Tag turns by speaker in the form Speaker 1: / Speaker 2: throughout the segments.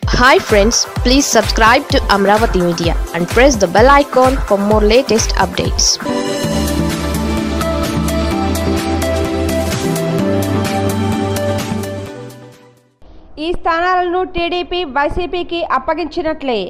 Speaker 1: hi friends please subscribe to Amaravati media and press the bell icon for more latest updates
Speaker 2: ఈ స్థానాలను TDP వైసీపీకి అప్పగించినట్లే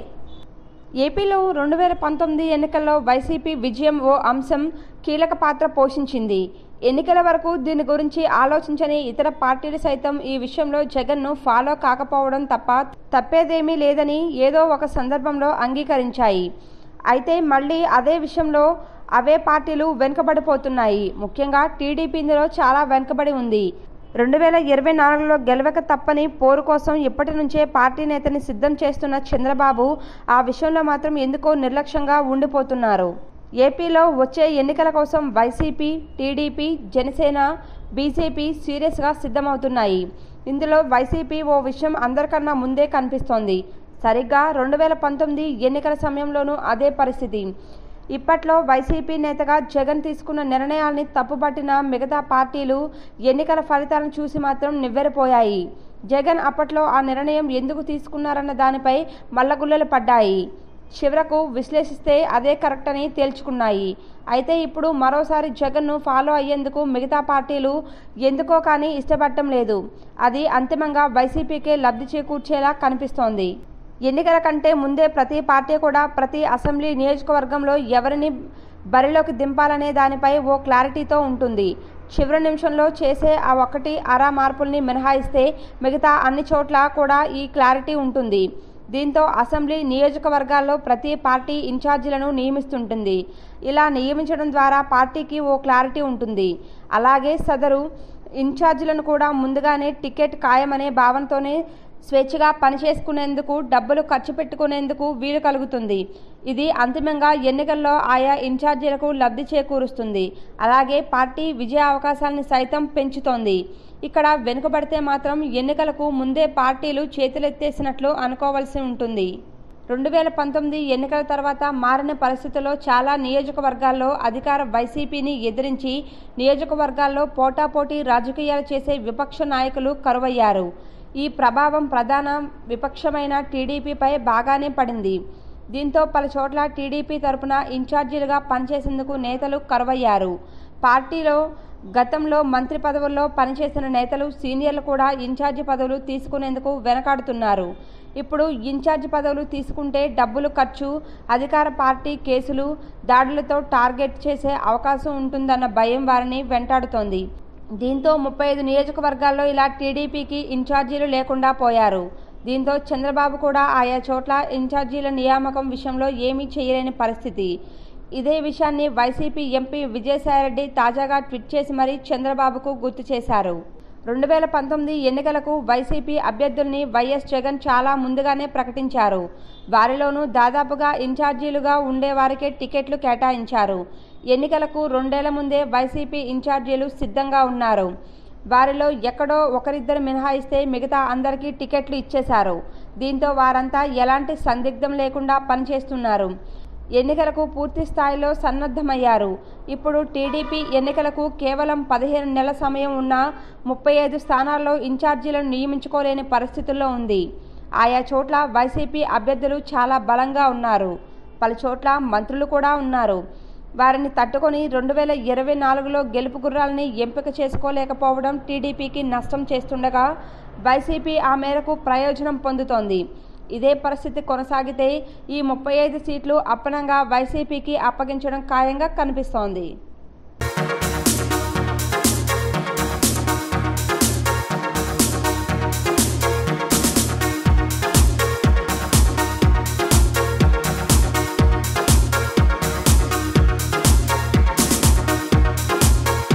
Speaker 2: ఏపీలో రెండు వేల పంతొమ్మిది ఎన్నికల్లో వైసీపీ విజయం ఓ అంశం కీలక పాత్ర పోషించింది ఎన్నికల వరకు దీని గురించి ఆలోచించని ఇతర పార్టీలు సైతం ఈ విషయంలో జగన్ను ఫాలో కాకపోవడం తప్ప తప్పేదేమీ లేదని ఏదో ఒక సందర్భంలో అంగీకరించాయి అయితే మళ్ళీ అదే విషయంలో అవే పార్టీలు వెనుకబడిపోతున్నాయి ముఖ్యంగా టీడీపీ ఇందులో చాలా వెనుకబడి ఉంది రెండు వేల ఇరవై నాలుగులో గెలవక తప్పని పోరు కోసం ఇప్పటి నుంచే పార్టీ నేతని సిద్ధం చేస్తున్న చంద్రబాబు ఆ విషయంలో మాత్రం ఎందుకో నిర్లక్ష్యంగా ఉండిపోతున్నారు ఏపీలో వచ్చే ఎన్నికల కోసం వైసీపీ టీడీపీ జనసేన బీజేపీ సీరియస్గా సిద్ధమవుతున్నాయి ఇందులో వైసీపీ ఓ విషయం అందరికన్నా ముందే కనిపిస్తోంది సరిగ్గా రెండు వేల పంతొమ్మిది ఎన్నికల సమయంలోనూ అదే పరిస్థితి ఇప్పట్లో వైసీపీ నేతగా జగన్ తీసుకున్న నిర్ణయాల్ని తప్పుపట్టిన మిగతా పార్టీలు ఎన్నికల ఫలితాలను చూసి మాత్రం నివ్వెరపోయాయి జగన్ అప్పట్లో ఆ నిర్ణయం ఎందుకు తీసుకున్నారన్న దానిపై మల్లగుల్లలు పడ్డాయి చివరకు విశ్లేషిస్తే అదే కరెక్ట్ అని తేల్చుకున్నాయి అయితే ఇప్పుడు మరోసారి జగన్ను ఫాలో అయ్యేందుకు మిగతా పార్టీలు ఎందుకో కానీ ఇష్టపడటం లేదు అది అంతిమంగా వైసీపీకే లబ్ధి చేకూర్చేలా కనిపిస్తోంది ఎన్నికల కంటే ముందే ప్రతి పార్టీ కూడా ప్రతి అసెంబ్లీ నియోజకవర్గంలో ఎవరిని బరిలోకి దింపాలనే దానిపై ఓ క్లారిటీతో ఉంటుంది చివరి నిమిషంలో చేసే ఆ ఒక్కటి అరా మార్పుల్ని మినహాయిస్తే మిగతా అన్ని చోట్ల కూడా ఈ క్లారిటీ ఉంటుంది దీంతో అసెంబ్లీ నియోజకవర్గాల్లో ప్రతి పార్టీ ఇన్ఛార్జీలను నియమిస్తుంటుంది ఇలా నియమించడం ద్వారా పార్టీకి ఓ క్లారిటీ ఉంటుంది అలాగే సదరు ఇన్ఛార్జీలను కూడా ముందుగానే టికెట్ ఖాయమనే భావనతోనే స్వేచ్ఛగా పనిచేసుకునేందుకు డబ్బులు ఖర్చు పెట్టుకునేందుకు వీలు కలుగుతుంది ఇది అంతిమంగా ఎన్నికల్లో ఆయా ఇన్ఛార్జీలకు లబ్ధి చేకూరుస్తుంది అలాగే పార్టీ విజయ అవకాశాలను సైతం పెంచుతోంది ఇక్కడ వెనుకబడితే మాత్రం ఎన్నికలకు ముందే పార్టీలు చేతులెత్తేసినట్లు అనుకోవాల్సి ఉంటుంది రెండు వేల పంతొమ్మిది ఎన్నికల తర్వాత మారిన పరిస్థితుల్లో చాలా నియోజకవర్గాల్లో అధికార వైసీపీని ఎదిరించి నియోజకవర్గాల్లో పోటాపోటీ రాజకీయాలు చేసే విపక్ష నాయకులు కరువయ్యారు ఈ ప్రభావం ప్రధాన విపక్షమైన టీడీపీపై బాగానే పడింది దీంతో పలు చోట్ల టీడీపీ తరపున ఇన్ఛార్జీలుగా పనిచేసేందుకు నేతలు కరువయ్యారు పార్టీలో గతంలో మంత్రి పదవుల్లో పనిచేసిన నేతలు సీనియర్లు కూడా ఇన్ఛార్జి పదవులు తీసుకునేందుకు వెనకాడుతున్నారు ఇప్పుడు ఇన్ఛార్జి పదవులు తీసుకుంటే డబ్బులు ఖర్చు అధికార పార్టీ కేసులు దాడులతో టార్గెట్ చేసే అవకాశం ఉంటుందన్న భయం వారిని వెంటాడుతోంది దీంతో ముప్పై ఐదు నియోజకవర్గాల్లో ఇలా టీడీపీకి ఇన్ఛార్జీలు లేకుండా పోయారు దీంతో చంద్రబాబు కూడా ఆయా చోట్ల ఇన్ఛార్జీల నియామకం విషయంలో ఏమీ చేయలేని పరిస్థితి ఇదే విషయాన్ని వైసీపీ ఎంపీ విజయసాయిరెడ్డి తాజాగా ట్వీట్ చేసి మరీ చంద్రబాబుకు గుర్తు చేశారు రెండు వేల పంతొమ్మిది ఎన్నికలకు వైసీపీ అభ్యర్థుల్ని వైఎస్ జగన్ చాలా ముందుగానే ప్రకటించారు వారిలోనూ దాదాపుగా ఇన్ఛార్జీలుగా ఉండేవారికే టికెట్లు కేటాయించారు ఎన్నికలకు రెండేళ్ల ముందే వైసీపీ ఇన్ఛార్జీలు సిద్ధంగా ఉన్నారు వారిలో ఎక్కడో ఒకరిద్దరు మినహాయిస్తే మిగతా అందరికీ టికెట్లు ఇచ్చేశారు దీంతో వారంతా ఎలాంటి సందిగ్ధం లేకుండా పనిచేస్తున్నారు ఎన్నికలకు పూర్తి స్థాయిలో సన్నద్ధమయ్యారు ఇప్పుడు టీడీపీ ఎన్నికలకు కేవలం పదిహేను నెలల సమయం ఉన్న ముప్పై ఐదు స్థానాల్లో ఇన్ఛార్జీలను నియమించుకోలేని పరిస్థితుల్లో ఉంది ఆయా చోట్ల వైసీపీ అభ్యర్థులు చాలా బలంగా ఉన్నారు పలు చోట్ల మంత్రులు కూడా ఉన్నారు వారిని తట్టుకొని రెండు వేల ఇరవై నాలుగులో గెలుపు గుర్రాలని ఎంపిక చేసుకోలేకపోవడం టీడీపీకి నష్టం చేస్తుండగా వైసీపీ ఆ మేరకు ప్రయోజనం పొందుతోంది ఇదే పరిస్థితి కొనసాగితే ఈ ముప్పై ఐదు సీట్లు అప్పనంగా వైసీపీకి అప్పగించడం ఖాయంగా కనిపిస్తోంది